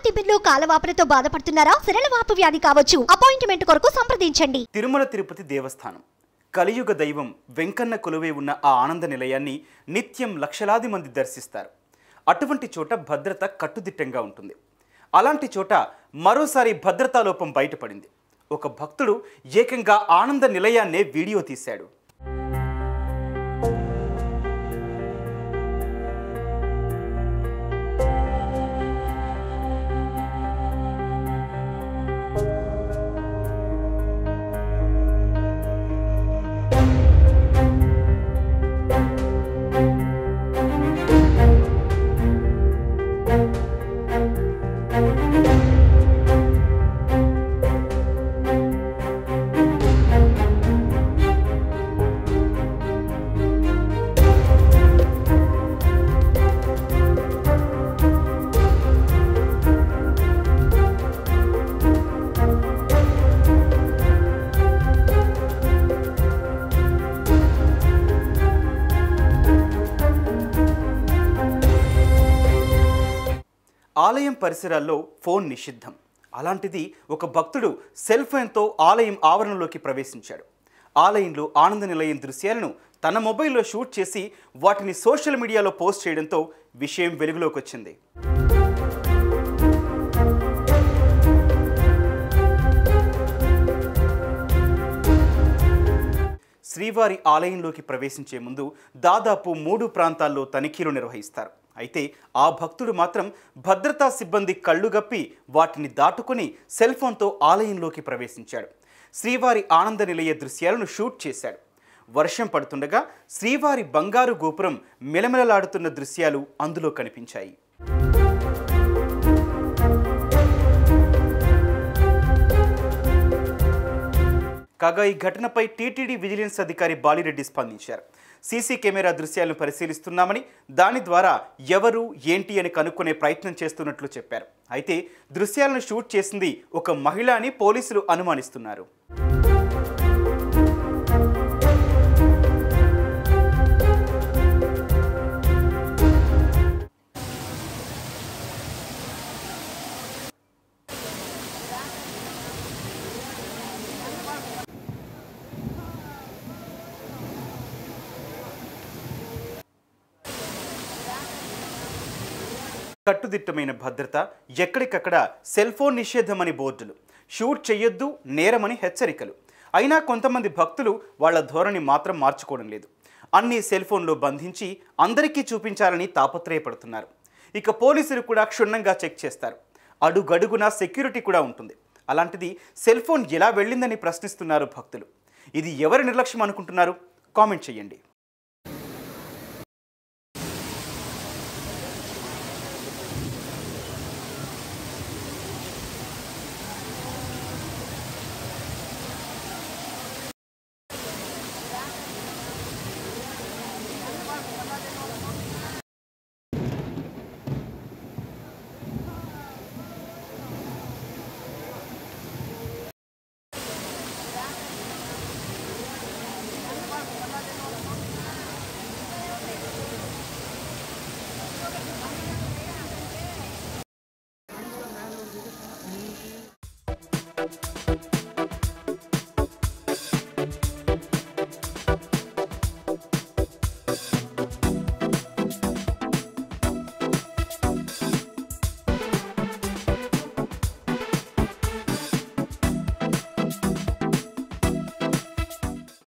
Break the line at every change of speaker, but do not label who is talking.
తిమ్మిర్లు కాలవాపులతో బాధపడుతున్నారా సిరలవాపు వ్యాధి కావచ్చు అపాయింట్మెంట్ కొరకు సంప్రదించండి
తిరుమల తిరుపతి దేవస్థానం కలియుగ దైవం వెంకన్న కొలువై ఉన్న ఆ ఆనంద నిలయాన్ని నిత్యం లక్షలాది మంది దర్శిస్తారు అటువంటి చోట భద్రత కట్టుదిట్టంగా ఉంటుంది అలాంటి చోట మరోసారి భద్రతా లోపం బయటపడింది ఒక భక్తుడు ఏకంగా ఆనంద నిలయాన్నే వీడియో తీశాడు ఆలయం పరిసరాల్లో ఫోన్ నిషిద్ధం అలాంటిది ఒక భక్తుడు సెల్ ఫోన్తో ఆలయం ఆవరణలోకి ప్రవేశించాడు ఆలయంలో ఆనంద నిలయం దృశ్యాలను తన మొబైల్లో షూట్ చేసి వాటిని సోషల్ మీడియాలో పోస్ట్ చేయడంతో విషయం వెలుగులోకి వచ్చింది శ్రీవారి ఆలయంలోకి ప్రవేశించే ముందు దాదాపు మూడు ప్రాంతాల్లో తనిఖీలు నిర్వహిస్తారు అయితే ఆ భక్తుడు మాత్రం భద్రతా సిబ్బంది కళ్ళుగప్పి వాటిని దాటుకుని సెల్ ఫోన్తో ఆలయంలోకి ప్రవేశించాడు శ్రీవారి ఆనంద నిలయ దృశ్యాలను షూట్ చేశాడు వర్షం పడుతుండగా శ్రీవారి బంగారు గోపురం మెలమెలలాడుతున్న దృశ్యాలు అందులో కనిపించాయి కాగా ఈ ఘటనపై టీటీడీ విజిలెన్స్ అధికారి బాలిరెడ్డి స్పందించారు సీసీ కెమెరా దృశ్యాలను పరిశీలిస్తున్నామని దాని ద్వారా ఎవరు ఏంటి అని కనుక్కునే ప్రయత్నం చేస్తున్నట్లు చెప్పారు అయితే దృశ్యాలను షూట్ చేసింది ఒక మహిళ అని పోలీసులు అనుమానిస్తున్నారు కట్టుదిట్టమైన భద్రత ఎక్కడికక్కడ సెల్ ఫోన్ నిషేధమని బోర్డులు షూట్ చేయొద్దు నేరమని హెచ్చరికలు అయినా కొంతమంది భక్తులు వాళ్ళ ధోరణి మాత్రం మార్చుకోవడం లేదు అన్ని సెల్ ఫోన్లో బంధించి అందరికీ చూపించాలని తాపత్రయపడుతున్నారు ఇక పోలీసులు కూడా క్షుణ్ణంగా చెక్ చేస్తారు అడుగడుగునా సెక్యూరిటీ కూడా ఉంటుంది అలాంటిది సెల్ ఫోన్ ఎలా వెళ్ళిందని ప్రశ్నిస్తున్నారు భక్తులు ఇది ఎవరి నిర్లక్ష్యం అనుకుంటున్నారు కామెంట్ చేయండి